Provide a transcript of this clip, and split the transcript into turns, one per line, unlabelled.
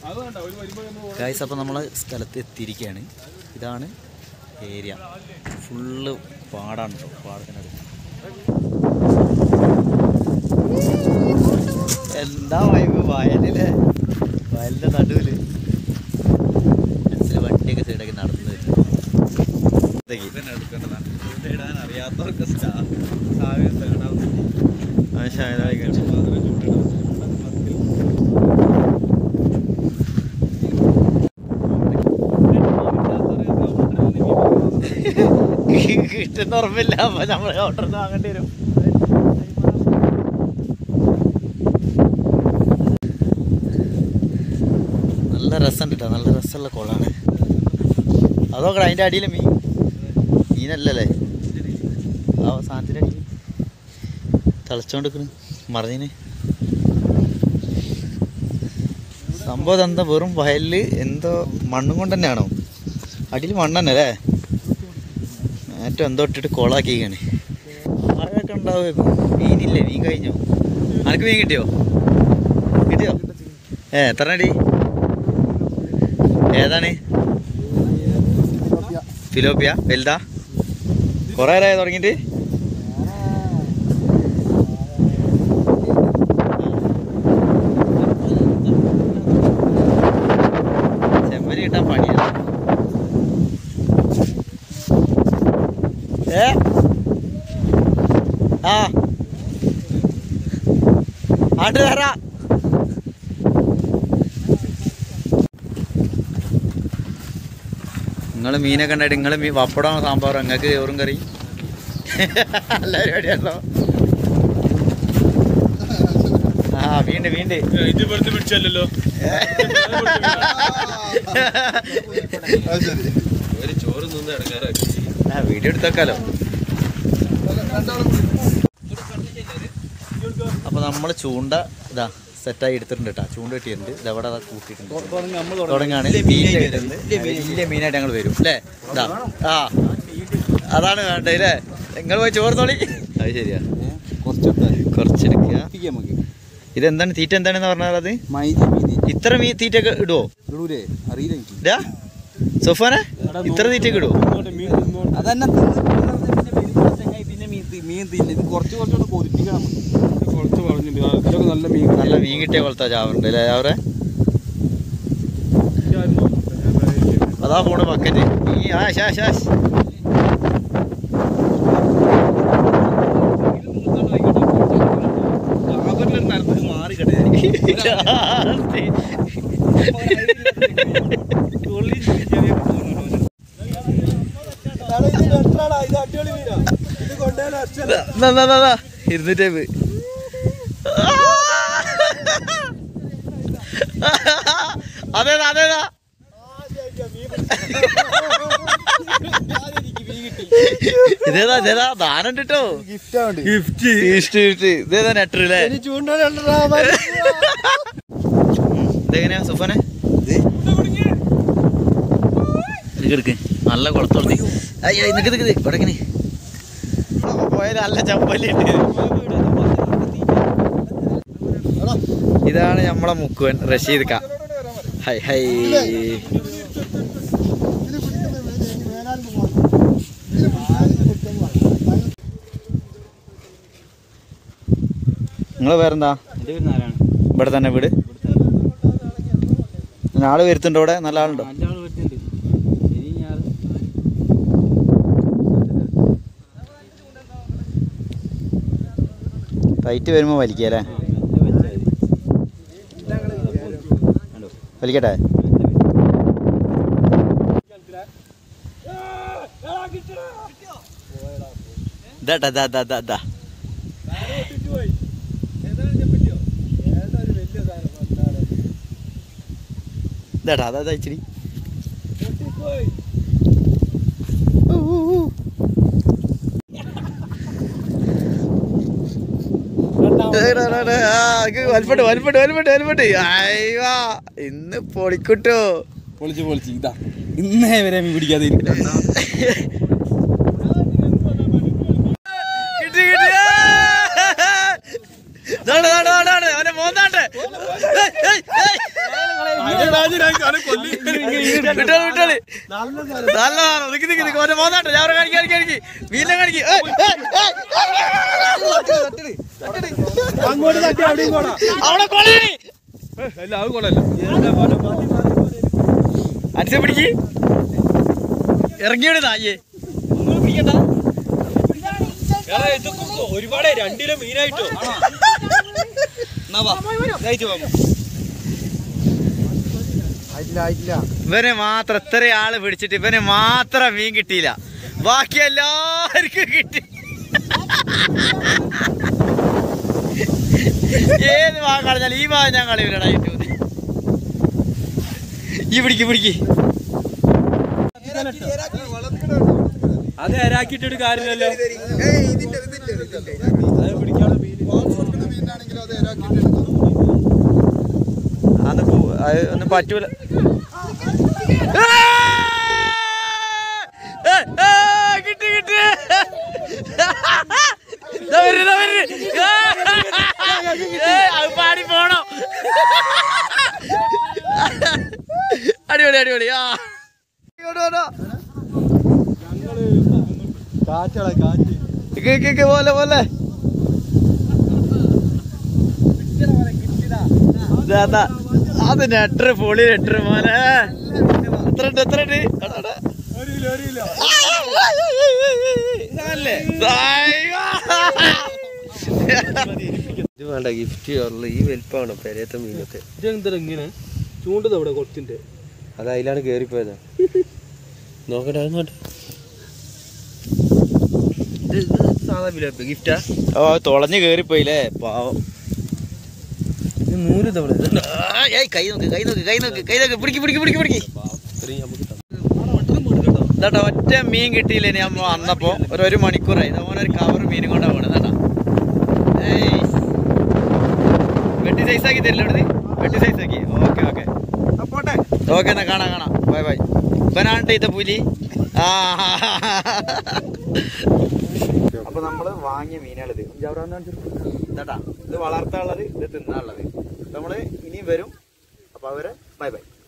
Guys അപ്പോൾ നമ്മൾ സ്ഥലത്ത് എത്തിയിരിക്കുകയാണ് ഇതാണ് ഏരിയ ഫുള്ള് പാടാണ് കേട്ടോ പാടത്തിനടുത്ത് എന്താ വൈബ് വയലിലെ വയലിൻ്റെ നടുവില് മനസ്സിൽ വണ്ടിയൊക്കെ സൈഡൊക്കെ നടന്നു വരും
അറിയാത്തവർക്ക്
കിട്ടുന്ന ഉറപ്പില്ല അപ്പൊ നമ്മൾ ഓർഡർ വാങ്ങേണ്ടി വരും നല്ല രസമുണ്ട് കേട്ടോ നല്ല രസമുള്ള കുളമാണ് അതൊക്കെ അതിൻ്റെ അടിയിൽ മീൻ മീനല്ലല്ലേ ആ സാധനത്തിൻ്റെ അടിയിൽ തിളച്ചോണ്ടിരിക്കണ് മറിഞ്ഞിന് സംഭവം എന്താ വെറും വയലിൽ എന്തോ മണ്ണും കൊണ്ട് തന്നെയാണോ അടിയിൽ മണ്ണ് തന്നെ അല്ലേ ഏറ്റവും എന്തോ ഇട്ടിട്ട് കോളാക്കിയാണ് ആരൊക്കെ ഉണ്ടാവും മീനില്ലേ മീൻ കഴിഞ്ഞോ അനക്ക് മീൻ കിട്ടിയോ കിട്ടിയോ ഏ എത്ര അടി ഏതാണ് ഫിലോപ്പിയ വലുതാ കുറേ നേരമായി തുടങ്ങിയിട്ട് ചെമ്മരി കിട്ടാൻ പണിയാണ് ഏ ആ ആണ്ട് തരാ നിങ്ങൾ മീനൊക്കെ ഉണ്ടായിട്ട് നിങ്ങൾ മീൻ പപ്പടം സാമ്പാറും നിങ്ങൾക്ക് ചോറും കറി നല്ല പരിപാടിയാണല്ലോ ആ വീണ്ട് വീണ്ട്
ഇത് വെറുതെ പിടിച്ചല്ലോ ഒരു ചോറ് നിന്ന് ഇടങ്ങാറാക്കി
ആ വീഡിയോ എടുത്തേക്കാലോ അപ്പൊ നമ്മൾ ചൂണ്ട ഇതാ സെറ്റായി എടുത്തിട്ടുണ്ട് കേട്ടോ ചൂണ്ട കിട്ടിയിട്ടുണ്ട് ഇതവിടെ അതാ കൂട്ടിയിട്ടുണ്ട് തുടങ്ങാണ് മീൻ വരുന്നത് വലിയ മീനായിട്ട് ഞങ്ങൾ വരും അല്ലേ ഇതാ ആ അതാണ് വേണ്ടത് അല്ലേ നിങ്ങൾ പോയി ചോറ് തോളി അത് ശരിയാ കുറച്ചെടുക്കുക
നമുക്ക്
ഇതെന്താണ് തീറ്റ എന്താണെന്ന് പറഞ്ഞാൽ അത്
മൈദി മീതി
ഇത്ര മീൻ തീറ്റയൊക്കെ ഇടുവോ
ഇടൂലേ അറിയില്ല എനിക്ക്
ഇതാ സൊഫാനെ ഇത്ര തീറ്റയൊക്കെ ഇടുവോ
അതന്നെ തിന്ന് പിന്നെ മീൻ തി- മീൻ തിന്നെ ഇത് കുറച്ച് കുറച്ചുകൂടെ കൊതിപ്പിക്കണം
കുറച്ച് പറഞ്ഞിട്ടുണ്ട് ഇതിലൊക്കെ നല്ല മീൻ
നല്ല മീൻ കിട്ടിയ പോലത്തെ ചാവറുണ്ട് അല്ലേ അവരെ അതാ പോണ് ബക്കറ്റ് നീ ആ ശാശ് ശാശ് ഇരുന്നൂറ്റമ്പത് അതേതാ അതേതാ ഇതേതാ ഇതേതാ ദാനം കിട്ടോ
ഗിഫ്റ്റ്
ഗിഫ്റ്റ്
ഇഷ്ട ഇഷ്ട ഇതേതാ നെട്ടർ അല്ലേ ഇതെങ്ങനെയാ സുഫാനെ എടുക്ക് നല്ല കുളത്തോളത്തി അയ്യോ നിക്ക് നിക്ക് നിക്ക് ഇവിടെ ഇങ്ങനെ പോയാൽ നല്ല ചമ്പല്ലി ഇതാണ് നമ്മളെ മുക്കുവൻ റഷീദ് ക ഹൈ ഹൈ നിങ്ങളെ പേരെന്താ ഇവിടെ തന്നെ വീട് ആള് വരുത്തുണ്ടോ ഇവിടെ നല്ല ആളുണ്ടോ ടൈറ്റ് വരുമ്പോൾ വലിക്കുക അല്ലേ വലിക്കട്ടെ ഇതാ ഇതാ ഇതാ ഇതാ ഇതാ ഇതാടാ അതാ ഇതാ ഇച്ചിരി വൽപ്പട്ട് വൽപ്പട്ട് വൽപ്പട്ട് വൽപ്പട്ട് അയ്യോ ഇന്ന് പൊളിക്കുട്ടോ
പൊളിച്ച് പൊളിച്ച് ഇതാ ഇന്നേ വരെ മീൻ പിടിക്കാതെ ഇരിക്കട്ടെ.
കിട്ടി കിട്ടി ദാണ്ട, ദാണ്ട, ദാണ്ട, ദാണ്ട. അവന്റെ മോന്താണ്ട്. ഏയ്, ഏയ്, ഏയ്. അതെടാ, വിട്ടോളി വിട്ടോളി നല്ലതാണ് നിക്ക് നിക്ക് നിക്ക് ഓന്റെ മോന്നാട്ടെ ഞാൻ അവിടെ കാണിക്ക് കാണിക്ക് കാണിക്ക് മീനെ കാണിക്ക് ഏയ്, ഏയ്, ഏയ്.
അങ്ങോട്ട് തട്ടി അവിടെയും പോടാ
അവിടെ കൊളാണ്
അല്ല അത് കൊള്ളല്ല
അടിച്ച പിടിക്ക് ഇറങ്ങിയോട് നായേ നിങ്ങൾ പിടിക്കണ്ട
ഒരുപാട് രണ്ടിലും മീനായിട്ടോ
ഇവനെ മാത്രം ഇത്ര ആള് പിടിച്ചിട്ട് ഇവനെ മാത്രം മീൻ കിട്ടിയില്ല ബാക്കി എല്ലാവർക്കും കിട്ടി ഏത് ഭാഗം കളഞ്ഞാലും ഈ ഭാഗം ഞാൻ കളയൂലടാ ഏറ്റവും ഈ പിടിക്ക് പിടിക്ക്
അത് ഹരാക്കിയിട്ടൊരു കാര്യമില്ലല്ലോ
അത് പോ- അത് ഒന്നും പറ്റൂല ഏ, ഏ, കിട്ടി കിട്ടി ദാ വരുന്നു, ദാ വരുന്നു. ഏ, അത് പാടി പോണോ അടിപൊളി അടിപൊളി ആ ഇങ്ങോട്ട് വരോ. ഇക്ക് ഇക്ക് ഇക്ക് പോലെ പോലെ ഇതാ, ഇതാ. അത് നെട്ടർ പൊളി നെട്ടർ മോനെ എത്ര ഉണ്ട് എത്ര ഉണ്ട് എടാ, എടാ. ദായിക.
ഇത് വേണ്ട ഗിഫ്റ്റ് ഉള്ള ഈ വലിപ്പമാണ് പെരയത്തെ മീനൊക്കെ ഇതെന്താ ഇങ്ങനെ ചൂണ്ടത് അവിടെ കൊച്ചിന്റെ അത് അതിലാണ് കേറിപ്പോയതാ നോക്കട്ടെ അത് നോട്ടെ ഇത് ഇത് സാധാ വില ഗിഫ്റ്റാ
ഓ തുളഞ്ഞു കേറിപ്പോയില്ലേ പാവം
ഇത് നൂല് തവണ
ആ, ഏയ് കൈ നോക്ക് കൈ നോക്ക് കൈ നോക്ക് കൈ നോക്ക് പിടിക്ക് പിടിക്ക് പിടിക്ക് പിടിക്ക് ഇതാട്ടോ ഒറ്റ മീൻ കിട്ടിയില്ലേ ഞാൻ വന്നപ്പോ ഒരു ഒരു മണിക്കൂറായി ഇതേപോലെ ഒരു കവർ മീനും കൊണ്ടാ പോണത് കേട്ടോ ഏയ് വെട്ടി സൈസ് ആക്കി തരില്ല ഇവിടുന്ന് വെട്ടി സൈസ് ആക്കി ഓക്കെ ഓക്കെ
പോട്ടെ
ഓക്കെ എന്നാ കാണാം കാണാം ബൈ ബൈ ഇവനാണ്ട് ഇത് പുലി ആ അപ്പൊ നമ്മള് വാങ്ങിയ മീനുകളിത് ഇതാട്ടാ ഇത് വളർത്താനുള്ളത് ഇത് തിന്നാനുള്ളത് നമ്മള് ഇനിയും വരും അപ്പൊ അവരെ ബൈ ബൈ